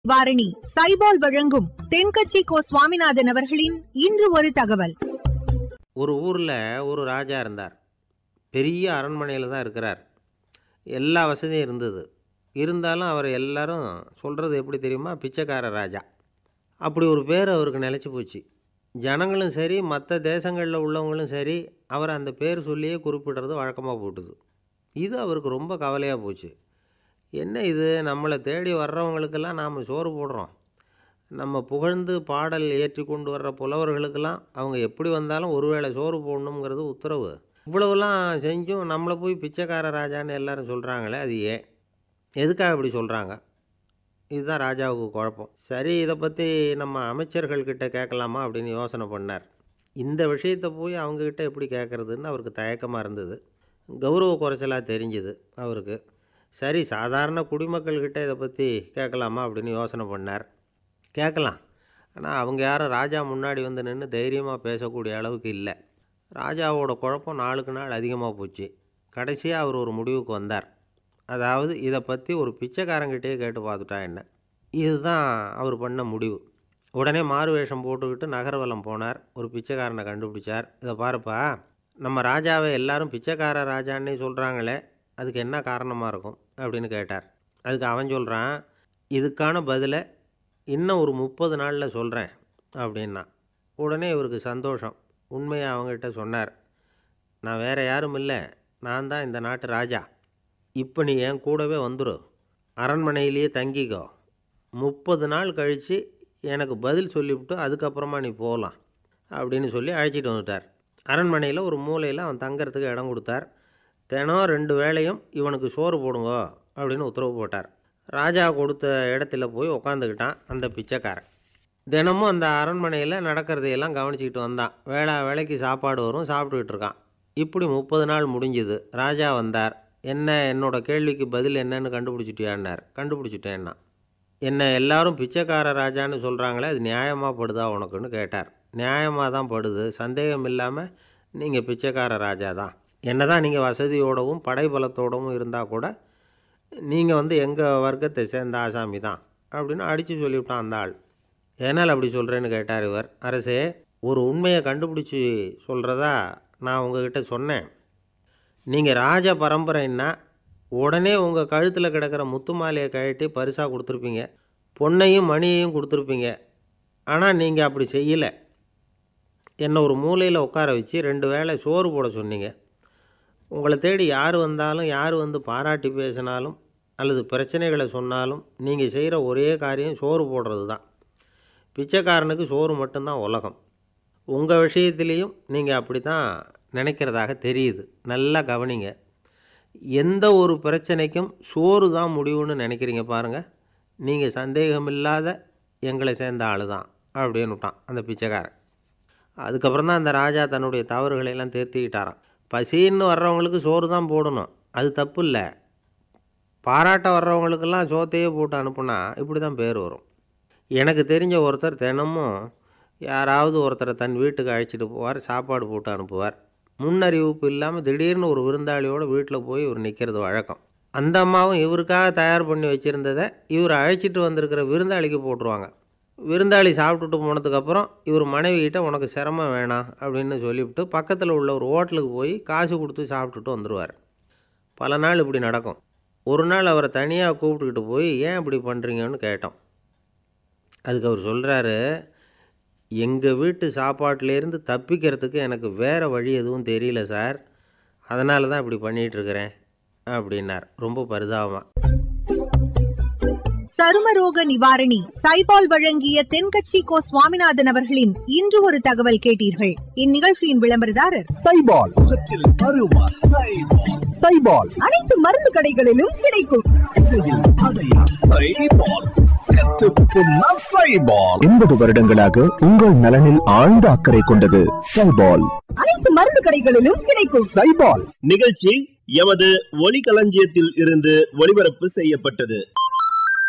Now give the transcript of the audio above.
வாரணி சைபால் வழங்கும் தென்கட்சி கோ சுவாமிநாதன் அவர்களின் இன்று ஒரு தகவல் ஒரு ஊரில் ஒரு ராஜா இருந்தார் பெரிய அரண்மனையில் தான் இருக்கிறார் எல்லா வசதியும் இருந்தது இருந்தாலும் அவர் எல்லாரும் சொல்கிறது எப்படி தெரியுமா பிச்சைக்கார ராஜா அப்படி ஒரு பேர் அவருக்கு நிலச்சி போச்சு ஜனங்களும் சரி மற்ற தேசங்களில் உள்ளவங்களும் சரி அவர் அந்த பேர் சொல்லியே குறிப்பிடுறது வழக்கமாக போட்டுது இது அவருக்கு ரொம்ப கவலையாக போச்சு என்ன இது நம்மளை தேடி வர்றவங்களுக்கெல்லாம் நாம் சோறு போடுறோம் நம்ம புகழ்ந்து பாடல் ஏற்றி கொண்டு வர்ற புலவர்களுக்கெல்லாம் அவங்க எப்படி வந்தாலும் ஒருவேளை சோறு போடணுங்கிறது உத்தரவு இவ்வளவுலாம் செஞ்சும் நம்மளை போய் பிச்சைக்கார ராஜான்னு எல்லாரும் சொல்கிறாங்களே அது ஏன் எதுக்காக இப்படி சொல்கிறாங்க இதுதான் ராஜாவுக்கு குழப்பம் சரி இதை பற்றி நம்ம அமைச்சர்கள்கிட்ட கேட்கலாமா அப்படின்னு யோசனை பண்ணார் இந்த விஷயத்தை போய் அவங்கக்கிட்ட எப்படி கேட்குறதுன்னு அவருக்கு தயக்கமாக இருந்தது கௌரவ குறைச்சலாக தெரிஞ்சுது அவருக்கு சரி சாதாரண குடிமக்கள்கிட்ட இதை பற்றி கேட்கலாமா அப்படின்னு யோசனை பண்ணார் கேட்கலாம் ஆனால் அவங்க யாரும் ராஜா முன்னாடி வந்து நின்று தைரியமாக பேசக்கூடிய அளவுக்கு இல்லை ராஜாவோட குழப்பம் நாளுக்கு நாள் அதிகமாக போச்சு கடைசியாக அவர் ஒரு முடிவுக்கு வந்தார் அதாவது இதை பற்றி ஒரு பிச்சைக்காரங்கிட்டே கேட்டு பார்த்துட்டா என்ன இதுதான் அவர் பண்ண முடிவு உடனே மாறு வேஷம் போட்டுக்கிட்டு நகர்வலம் போனார் ஒரு பிச்சைக்காரனை கண்டுபிடிச்சார் இதை பாருப்பா நம்ம ராஜாவை எல்லாரும் பிச்சைக்கார ராஜான்னே சொல்கிறாங்களே அதுக்கு என்ன காரணமாக இருக்கும் அப்படின்னு கேட்டார் அதுக்கு அவன் சொல்கிறான் இதுக்கான பதிலை இன்னும் ஒரு முப்பது நாளில் சொல்கிறேன் அப்படின்னா உடனே இவருக்கு சந்தோஷம் உண்மையை அவங்ககிட்ட சொன்னார் நான் வேறு யாரும் இல்லை நான் தான் இந்த நாட்டு ராஜா இப்போ நீ என் கூடவே வந்துடு அரண்மனையிலேயே தங்கிக்கோ முப்பது நாள் கழித்து எனக்கு பதில் சொல்லிவிட்டு அதுக்கப்புறமா நீ போகலாம் அப்படின்னு சொல்லி அழைச்சிட்டு வந்துட்டார் அரண்மனையில் ஒரு மூலையில் அவன் தங்கறதுக்கு இடம் கொடுத்தார் தினம் ரெண்டு வேளையும் இவனுக்கு சோறு போடுங்க அப்படின்னு உத்தரவு போட்டார் ராஜா கொடுத்த இடத்துல போய் உக்காந்துக்கிட்டான் அந்த பிச்சைக்காரன் தினமும் அந்த அரண்மனையில் நடக்கிறதையெல்லாம் கவனிச்சிக்கிட்டு வந்தான் வேளா வேலைக்கு சாப்பாடு வரும் சாப்பிட்டுக்கிட்டு இருக்கான் இப்படி முப்பது நாள் முடிஞ்சுது ராஜா வந்தார் என்ன என்னோட கேள்விக்கு பதில் என்னன்னு கண்டுபிடிச்சிட்டியான்னார் கண்டுபிடிச்சிட்டேன்னா என்ன எல்லாரும் பிச்சைக்கார ராஜான்னு சொல்கிறாங்களே அது நியாயமாக படுதா உனக்குன்னு கேட்டார் நியாயமாக தான் படுது சந்தேகம் இல்லாமல் நீங்கள் பிச்சைக்கார ராஜா தான் என்ன தான் நீங்கள் வசதியோடவும் படைபலத்தோடவும் இருந்தால் கூட நீங்கள் வந்து எங்கள் வர்க்கத்தை சேர்ந்த ஆசாமி தான் அப்படின்னு அடித்து சொல்லிவிட்டான் அந்த ஆள் ஏனால் அப்படி சொல்கிறேன்னு கேட்டார் இவர் அரசே ஒரு உண்மையை கண்டுபிடிச்சி சொல்கிறதா நான் உங்ககிட்ட சொன்னேன் நீங்கள் ராஜ பரம்பரைன்னா உடனே உங்கள் கழுத்தில் கிடக்கிற முத்து மாலையை கழட்டி பரிசாக கொடுத்துருப்பீங்க பொண்ணையும் மணியையும் கொடுத்துருப்பீங்க ஆனால் நீங்கள் அப்படி செய்யலை என்னை ஒரு மூலையில் உட்கார வச்சு ரெண்டு வேளை சோறு போட சொன்னீங்க உங்களை தேடி யார் வந்தாலும் யார் வந்து பாராட்டி பேசினாலும் அல்லது பிரச்சனைகளை சொன்னாலும் நீங்கள் செய்கிற ஒரே காரியம் சோறு போடுறது தான் பிச்சைக்காரனுக்கு சோறு மட்டும்தான் உலகம் உங்கள் விஷயத்துலேயும் நீங்கள் அப்படி தான் நினைக்கிறதாக தெரியுது நல்லா கவனிங்க எந்த ஒரு பிரச்சனைக்கும் சோறு தான் முடிவுன்னு நினைக்கிறீங்க பாருங்கள் நீங்கள் சந்தேகமில்லாத எங்களை சேர்ந்த ஆள் தான் அப்படின்னு விட்டான் அந்த பிச்சைக்காரன் அதுக்கப்புறம் தான் அந்த ராஜா தன்னுடைய தவறுகளை எல்லாம் திருத்திக்கிட்டாராம் பசின்னு வர்றவங்களுக்கு சோறு தான் போடணும் அது தப்பு இல்லை பாராட்ட வர்றவங்களுக்கெல்லாம் சோத்தையே போட்டு அனுப்புனா இப்படி தான் பேர் வரும் எனக்கு தெரிஞ்ச ஒருத்தர் தினமும் யாராவது ஒருத்தரை தன் வீட்டுக்கு அழைச்சிட்டு போவார் சாப்பாடு போட்டு அனுப்புவார் முன்னறிவிப்பு இல்லாமல் திடீர்னு ஒரு விருந்தாளியோட வீட்டில் போய் இவர் நிற்கிறது வழக்கம் அந்த அம்மாவும் இவருக்காக தயார் பண்ணி வச்சுருந்ததை இவர் அழைச்சிட்டு வந்திருக்கிற விருந்தாளிக்கு போட்டுருவாங்க விருந்தாளி சாப்பிட்டுட்டு போனதுக்கப்புறம் இவர் மனைவிகிட்ட உனக்கு சிரமம் வேணாம் அப்படின்னு சொல்லிவிட்டு பக்கத்தில் உள்ள ஒரு ஹோட்டலுக்கு போய் காசு கொடுத்து சாப்பிட்டுட்டு வந்துடுவார் பல நாள் இப்படி நடக்கும் ஒரு நாள் அவரை தனியாக கூப்பிட்டுக்கிட்டு போய் ஏன் இப்படி பண்ணுறீங்கன்னு கேட்டோம் அதுக்கு அவர் சொல்கிறாரு எங்கள் வீட்டு சாப்பாட்டிலேருந்து தப்பிக்கிறதுக்கு எனக்கு வேறு வழி எதுவும் தெரியல சார் அதனால தான் இப்படி பண்ணிகிட்ருக்கிறேன் அப்படின்னார் ரொம்ப பரிதாபமாக சருமரோக நிவாரணி சைபால் வழங்கிய தென்கட்சி கோ சுவாமிநாதன் அவர்களின் இன்று ஒரு தகவல் கேட்டீர்கள் இந்நிகழ்ச்சியின் விளம்பரதாரர் சைபால் முகத்தில் அருவா சைபால் சைபால் அனைத்து மருந்து கடைகளிலும் கிடைக்கும் சைபால் செத்து புண்ணா சைபால் எண்பது வருடங்களாக உங்கள் நலனில் ஆழ்ந்த அக்கறை கொண்டது சைபால் அனைத்து மருந்து கடைகளிலும் கிடைக்கும் சைபால் நிகழ்ச்சி எமது ஒலிகளஞ்சியத்தில் இருந்து ஒளிபரப்பு செய்யப்பட்டது